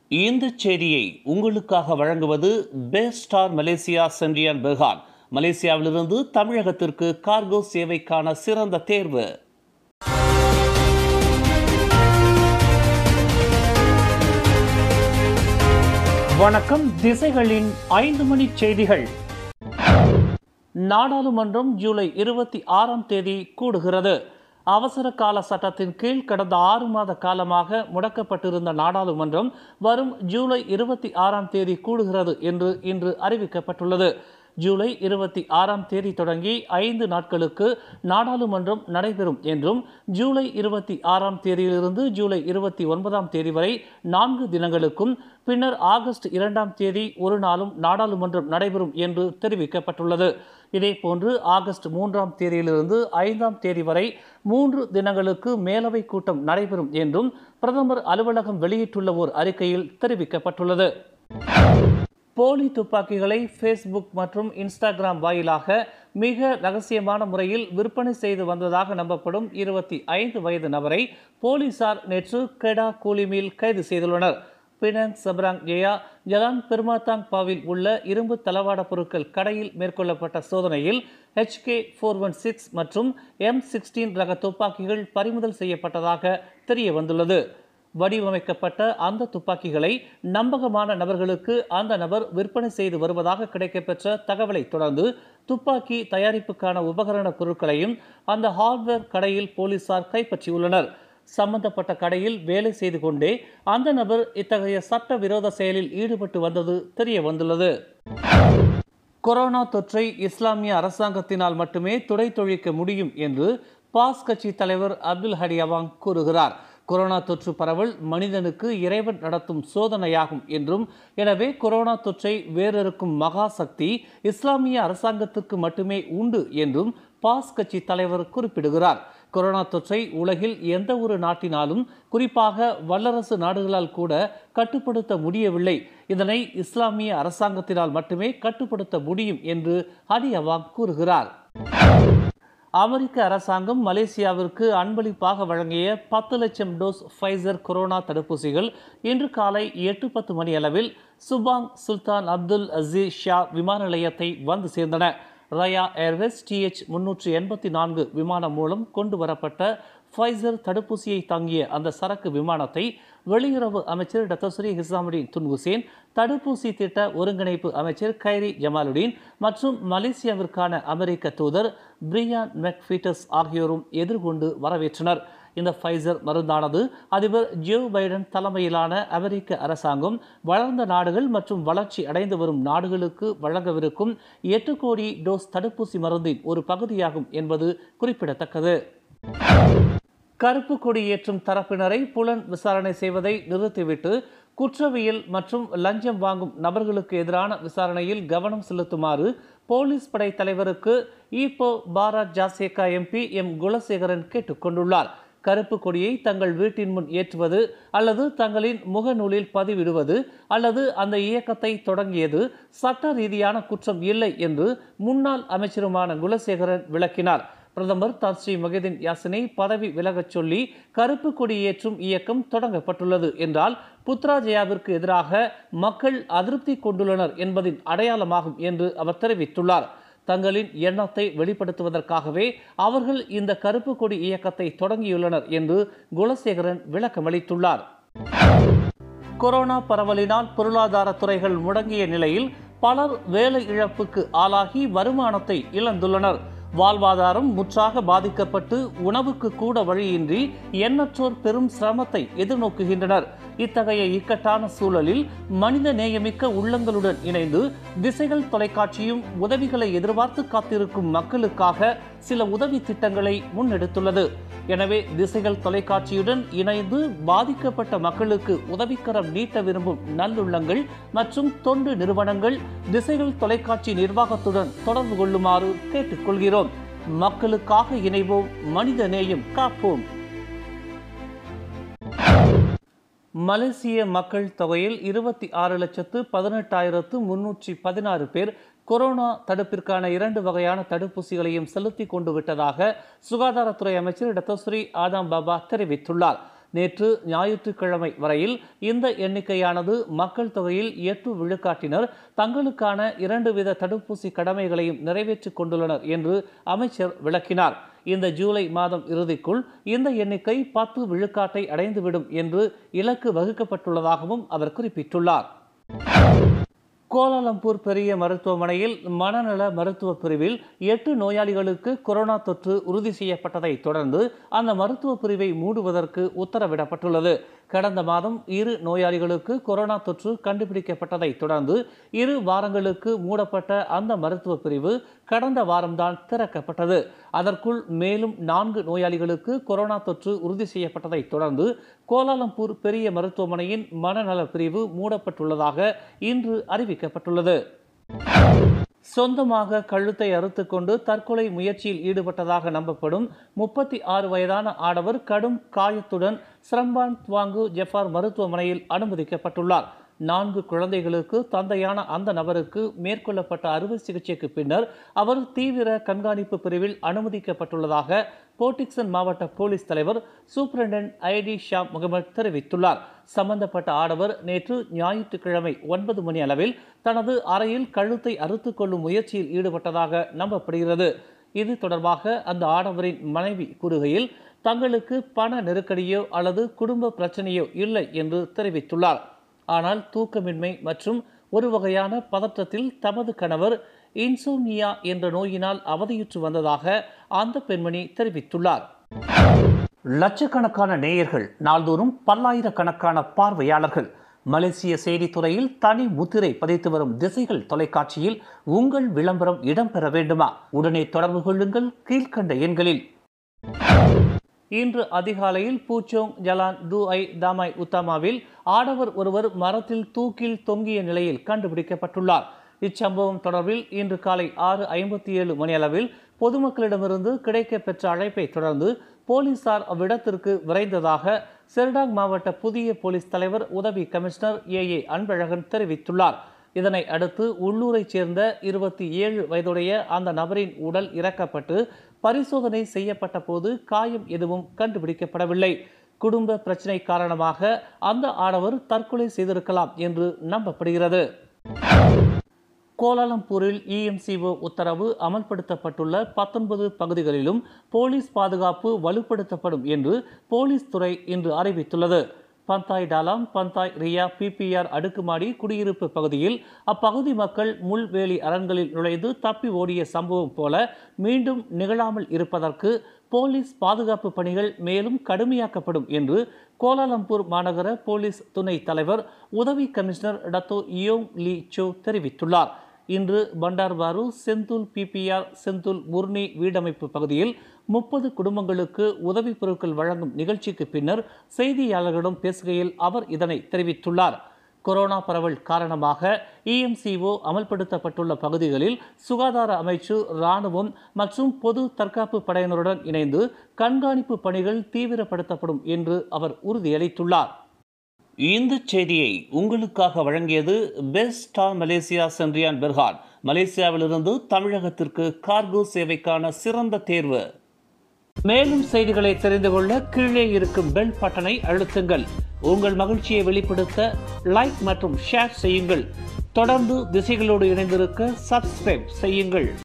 இந்த செய்தியை உங்களுக்காக வழங்குவது பெஸ்டார் மலேசியா சென்றியான் பெர்ஹான் மலேசியாவிலிருந்து தமிழகத்திற்கு கார்கோ சேவைக்கான சிறந்த தேர்வு வணக்கம் திசைகளின் ஐந்து மணி செய்திகள் நாடாளுமன்றம் ஜூலை இருபத்தி ஆறாம் தேதி கூடுகிறது அவசர கால சட்டத்தின் கீழ் கடந்த ஆறு மாத காலமாக முடக்கப்பட்டிருந்த நாடாளுமன்றம் வரும் ஜூலை இருபத்தி ஆறாம் தேதி கூடுகிறது என்று இன்று அறிவிக்கப்பட்டுள்ளது ஜூலை இருபத்தி ஆறாம் தேதி தொடங்கி ஐந்து நாட்களுக்கு நாடாளுமன்றம் நடைபெறும் என்றும் ஜூலை இருபத்தி ஆறாம் தேதியிலிருந்து ஜூலை இருபத்தி ஒன்பதாம் தேதி வரை நான்கு தினங்களுக்கும் பின்னர் ஆகஸ்ட் இரண்டாம் தேதி ஒரு நாளும் நாடாளுமன்றம் நடைபெறும் என்று தெரிவிக்கப்பட்டுள்ளது இதேபோன்று ஆகஸ்ட் மூன்றாம் தேதியிலிருந்து ஐந்தாம் தேதி வரை மூன்று தினங்களுக்கு மேலவை கூட்டம் நடைபெறும் என்றும் பிரதமர் அலுவலகம் வெளியிட்டுள்ள ஓர் அறிக்கையில் தெரிவிக்கப்பட்டுள்ளது போலி துப்பாக்கிகளை ஃபேஸ்புக் மற்றும் இன்ஸ்டாகிராம் வாயிலாக மிக ரகசியமான முறையில் விற்பனை செய்து வந்ததாக நம்பப்படும் இருபத்தி ஐந்து வயது நபரை போலீசார் நேற்று கெடா கூலிமில் கைது செய்துள்ளனர் பினங் சப்ராங் ஜெயா ஜலான் பெருமாத்தாங் பாவில் உள்ள இரும்பு தளவாட பொருட்கள் கடையில் மேற்கொள்ளப்பட்ட சோதனையில் ஹெச்கே ஃபோர் ஒன் சிக்ஸ் மற்றும் எம் சிக்ஸ்டீன் ரக துப்பாக்கிகள் பறிமுதல் செய்யப்பட்டதாக தெரிய வந்துள்ளது வடிவமைக்கப்பட்ட அந்த துப்பாக்கிகளை நம்பகமான நபர்களுக்கு அந்த நபர் விற்பனை செய்து வருவதாக கிடைக்கப்பெற்ற தகவலை தொடர்ந்து துப்பாக்கி தயாரிப்புக்கான உபகரண பொருட்களையும் அந்த ஹார்ட்வேர் கடையில் போலீசார் கைப்பற்றியுள்ளனர் சம்பந்தப்பட்ட கடையில் வேலை செய்து கொண்டே அந்த நபர் இத்தகைய சட்ட விரோத செயலில் ஈடுபட்டு வந்தது தெரிய வந்துள்ளது கொரோனா தொற்றை இஸ்லாமிய அரசாங்கத்தினால் மட்டுமே துடைத்தொழிக்க முடியும் என்று பாஸ் கட்சி தலைவர் அப்துல் ஹடி அவாங் கூறுகிறார் கொரோனா தொற்று பரவல் மனிதனுக்கு இறைவன் நடத்தும் சோதனையாகும் என்றும் எனவே கொரோனா தொற்றை வேறறுக்கும் மகா சக்தி இஸ்லாமிய அரசாங்கத்துக்கு மட்டுமே உண்டு என்றும் பாஸ் கட்சி தலைவர் குறிப்பிடுகிறார் கொரோனா தொற்றை உலகில் எந்த ஒரு நாட்டினாலும் குறிப்பாக வல்லரசு நாடுகளால் கூட கட்டுப்படுத்த முடியவில்லை இதனை இஸ்லாமிய அரசாங்கத்தினால் மட்டுமே கட்டுப்படுத்த முடியும் என்று ஹடி அவாங் கூறுகிறார் அமெரிக்க அரசாங்கம் மலேசியாவிற்கு அன்பளிப்பாக வழங்கிய பத்து லட்சம் டோஸ் ஃபைசர் கொரோனா தடுப்பூசிகள் இன்று காலை எட்டு பத்து மணி அளவில் Subang Sultan Abdul Aziz Shah விமான நிலையத்தை வந்து சேர்ந்தன ரயா ஏர்வேஸ் டிஹெச் முன்னூற்றி எண்பத்தி நான்கு விமானம் மூலம் கொண்டு வரப்பட்ட ஃபைசர் தடுப்பூசியை தாங்கிய அந்த சரக்கு விமானத்தை வெளியுறவு அமைச்சர் டத்தோஸ்ரீ ஹிசாமுடீன் துன் ஹுசேன் தடுப்பூசி திட்ட ஒருங்கிணைப்பு அமைச்சர் கைரி ஜமாலுடீன் மற்றும் மலேசியாவிற்கான அமெரிக்க தூதர் பிரியான் மெக்ஃபீட்டஸ் ஆகியோரும் எதிர்கொண்டு வரவேற்றனர் இந்த ஃபைசர் மருந்தானது அதிபர் ஜோ பைடன் தலைமையிலான அமெரிக்க அரசாங்கம் வளர்ந்த நாடுகள் மற்றும் வளர்ச்சி அடைந்து வரும் நாடுகளுக்கு வழங்கவிருக்கும் எட்டு கோடி டோஸ் தடுப்பூசி மருந்தின் ஒரு பகுதியாகும் என்பது குறிப்பிடத்தக்கது கருப்பு கொடி ஏற்றும் தரப்பினரை புலன் விசாரணை செய்வதை நிறுத்திவிட்டு குற்றவியல் மற்றும் லஞ்சம் வாங்கும் நபர்களுக்கு எதிரான விசாரணையில் கவனம் செலுத்துமாறு போலீஸ் படை தலைவருக்கு ஈப்போ பாரத் ஜாசேகா எம்பி எம் குலசேகரன் கேட்டுக்கொண்டுள்ளார் கருப்பு கொடியை தங்கள் வீட்டின் முன் ஏற்றுவது அல்லது தங்களின் முகநூலில் பதிவிடுவது அல்லது அந்த இயக்கத்தை தொடங்கியது சட்ட ரீதியான குற்றம் இல்லை என்று முன்னாள் அமைச்சருமான குலசேகரன் விளக்கினார் பிரதமர் தர்ஸ்ரீ மொஹிதீன் யாசினை பதவி விலகச் சொல்லி கருப்பு கொடி ஏற்றும் இயக்கம் தொடங்கப்பட்டுள்ளது என்றால் புத்ராஜயாவிற்கு எதிராக மக்கள் அதிருப்தி கொண்டுள்ளனர் என்பதின் அடையாளமாகும் என்று அவர் தெரிவித்துள்ளார் தங்களின் எண்ணத்தை வெளிப்படுத்துவதற்காகவே அவர்கள் இந்த கருப்பு கொடி இயக்கத்தை தொடங்கியுள்ளனர் என்று குலசேகரன் விளக்கமளித்துள்ளார் கொரோனா பரவலினால் பொருளாதார துறைகள் முடங்கிய நிலையில் பலர் வேலை இழப்புக்கு ஆளாகி வருமானத்தை இழந்துள்ளனர் வாழ்வாதாரம் முற்றாக பாதிக்கப்பட்டு உணவுக்கு கூட வழியின்றி எண்ணற்றோர் பெரும் சிரமத்தை எதிர்நோக்குகின்றனர் இத்தகைய இக்கட்டான சூழலில் மனித நேயமிக்க உள்ளங்களுடன் இணைந்து திசைகள் தொலைக்காட்சியும் உதவிகளை எதிர்பார்த்து காத்திருக்கும் மக்களுக்காக சில உதவி திட்டங்களை முன்னெடுத்துள்ளது எனவே திசைகள் தொலைக்காட்சியுடன் இணைந்து பாதிக்கப்பட்ட மக்களுக்கு உதவிக்கரம் நீட்ட விரும்பும் நல்லுள்ளங்கள் மற்றும் தொண்டு நிறுவனங்கள் திசைகள் தொலைக்காட்சி நிர்வாகத்துடன் தொடர்பு கொள்ளுமாறு கேட்டுக்கொள்கிறோம் மக்களுக்காக இணைவோம் மனித நேயம் காப்போம் மலேசிய மக்கள் தொகையில் இருபத்தி ஆறு லட்சத்து பதினெட்டாயிரத்து முன்னூற்றி பதினாறு பேர் கொரோனா தடுப்பிற்கான இரண்டு வகையான தடுப்பூசிகளையும் செலுத்தி கொண்டு விட்டதாக சுகாதாரத்துறை அமைச்சர் டத்தோஸ்ரீ ஆதாம் பாபா தெரிவித்துள்ளார் நேற்று ஞாயிற்றுக்கிழமை வரையில் இந்த எண்ணிக்கையானது மக்கள் தொகையில் எட்டு விழுக்காட்டினர் தங்களுக்கான இரண்டு வித தடுப்பூசி கடமைகளையும் நிறைவேற்றிக் கொண்டுள்ளனர் என்று அமைச்சர் விளக்கினார் இந்த ஜூலை மாதம் இறுதிக்குள் இந்த எண்ணிக்கை பத்து விழுக்காட்டை அடைந்துவிடும் என்று இலக்கு வகுக்கப்பட்டுள்ளதாகவும் அவர் குறிப்பிட்டுள்ளார் கோலாலம்பூர் பெரிய மருத்துவமனையில் மனநல மருத்துவ பிரிவில் எட்டு நோயாளிகளுக்கு கொரோனா தொற்று உறுதி செய்யப்பட்டதை தொடர்ந்து அந்த மருத்துவ பிரிவை மூடுவதற்கு உத்தரவிடப்பட்டுள்ளது கடந்த மாதம் இரு நோயாளிகளுக்கு கொரோனா தொற்று கண்டுபிடிக்கப்பட்டதை தொடர்ந்து இரு வாரங்களுக்கு மூடப்பட்ட அந்த மருத்துவ பிரிவு கடந்த வாரம்தான் திறக்கப்பட்டது அதற்குள் மேலும் நான்கு நோயாளிகளுக்கு கொரோனா தொற்று உறுதி செய்யப்பட்டதை தொடர்ந்து கோலாலம்பூர் பெரிய மருத்துவமனையின் மனநல பிரிவு மூடப்பட்டுள்ளதாக இன்று அறிவிக்கப்பட்டுள்ளது சொந்தமாக கழுத்தை அறுத்துக்கொண்டு தற்கொலை முயற்சியில் ஈடுபட்டதாக நம்பப்படும் முப்பத்தி ஆறு வயதான ஆடவர் கடும் காயத்துடன் ஸ்ரம்பான் துவாங்கு ஜெஃபார் மருத்துவமனையில் அனுமதிக்கப்பட்டுள்ளார் நான்கு குழந்தைகளுக்கு தந்தையான அந்த நபருக்கு மேற்கொள்ளப்பட்ட அறுவை சிகிச்சைக்கு பின்னர் அவர் தீவிர கண்காணிப்பு பிரிவில் அனுமதிக்கப்பட்டுள்ளதாக போர்டிக்சன் மாவட்ட போலீஸ் தலைவர் சூப்பரண்டன்ட் ஐடி ஷாம் முகமது தெரிவித்துள்ளார் சம்பந்தப்பட்ட ஆடவர் நேற்று ஞாயிற்றுக்கிழமை ஒன்பது மணி அளவில் தனது அறையில் கழுத்தை அறுத்து கொள்ளும் முயற்சியில் ஈடுபட்டதாக நம்பப்படுகிறது இது தொடர்பாக அந்த ஆடவரின் மனைவி கூறுகையில் தங்களுக்கு பண நெருக்கடியோ அல்லது குடும்ப பிரச்சனையோ இல்லை என்று தெரிவித்துள்ளார் ஆனால் தூக்கமின்மை மற்றும் ஒரு வகையான பதற்றத்தில் தமது கணவர் இன்சோமியா என்ற நோயினால் அவதியுற்று வந்ததாக அந்த பெண்மணி தெரிவித்துள்ளார் லட்சக்கணக்கான நேயர்கள் நாள்தோறும் பல்லாயிரக்கணக்கான பார்வையாளர்கள் மலேசிய செய்தித்துறையில் தனி முத்திரை பதித்து வரும் திசைகள் தொலைக்காட்சியில் உங்கள் விளம்பரம் இடம்பெற வேண்டுமா உடனே தொடர்பு கொள்ளுங்கள் கீழ்கண்ட எண்களில் இன்று அதிகாலையில் பூச்சோங் ஜலான் டு ஐ தாமாய் உத்தாமாவில் ஆடவர் ஒருவர் மரத்தில் தூக்கில் தொங்கிய நிலையில் கண்டுபிடிக்கப்பட்டுள்ளார் இச்சம்பவம் தொடர்பில் இன்று காலை ஆறு ஐம்பத்தி ஏழு மணியளவில் பொதுமக்களிடமிருந்து கிடைக்கப் பெற்ற அழைப்பை தொடர்ந்து போலீசார் அவ்விடத்திற்கு விரைந்ததாக செர்டாங் மாவட்ட புதிய போலீஸ் தலைவர் உதவி கமிஷனர் ஏ ஏ அன்பழகன் தெரிவித்துள்ளார் இதனை அடுத்து உள்ளூரைச் சேர்ந்த இருபத்தி ஏழு வயதுடைய அந்த நபரின் உடல் இறக்கப்பட்டு பரிசோதனை செய்யப்பட்ட போது காயம் எதுவும் கண்டுபிடிக்கப்படவில்லை குடும்ப பிரச்சனை காரணமாக அந்த ஆடவர் தற்கொலை செய்திருக்கலாம் என்று நம்பப்படுகிறது கோலாலம்பூரில் இஎம்சிஓ உத்தரவு அமல்படுத்தப்பட்டுள்ள பத்தொன்பது பகுதிகளிலும் போலீஸ் பாதுகாப்பு வலுப்படுத்தப்படும் என்று போலீஸ் துறை இன்று அறிவித்துள்ளது Pantai Dalam Pantai Ria PPR அடுக்குமாடி குடியிருப்பு பகுதியில் அப்பகுதி மக்கள் முள்வேலி அரண்களில் நுழைந்து தப்பி ஓடிய சம்பவம் போல மீண்டும் நிகழாமல் இருப்பதற்கு போலீஸ் பாதுகாப்பு பணிகள் மேலும் கடுமையாக்கப்படும் என்று கோலாலம்பூர் மாநகர போலீஸ் துணை தலைவர் உதவி commissioner Dato Yong Lee Soh தெரிவித்துள்ளார் இன்று Bandar Baru Sentul PPR Sentul Murni வீடமைப்பு பகுதியில் முப்பது குடும்பங்களுக்கு உதவிப் பொருட்கள் வழங்கும் நிகழ்ச்சிக்கு பின்னர் செய்தியாளர்களிடம் பேசுகையில் அவர் இதனை தெரிவித்துள்ளார் கொரோனா பரவல் காரணமாக இஎம்சிஓ அமல்படுத்தப்பட்டுள்ள பகுதிகளில் சுகாதார அமைச்சு இராணுவம் மற்றும் பொது தற்காப்பு படையினருடன் இணைந்து கண்காணிப்பு பணிகள் தீவிரப்படுத்தப்படும் என்று அவர் உறுதியளித்துள்ளார் இந்த செய்தியை உங்களுக்காக வழங்கியது Best Star Malaysia Sendirian Berhad மலேசியாவிலிருந்து தமிழகத்திற்கு கார்கோ சேவைக்கான சிறந்த தேர்வு மேலும் செய்திகளை தெரிந்து கொள்ள கீழே இருக்கும் பெல் பட்டனை அழுத்துங்கள் உங்கள் மகிழ்ச்சியை வெளிப்படுத்த லைக் மற்றும் ஷேர் செய்யுங்கள் தொடர்ந்து திசைகளோடு இணைந்திருக்க சப்ஸ்கிரைப் செய்யுங்கள்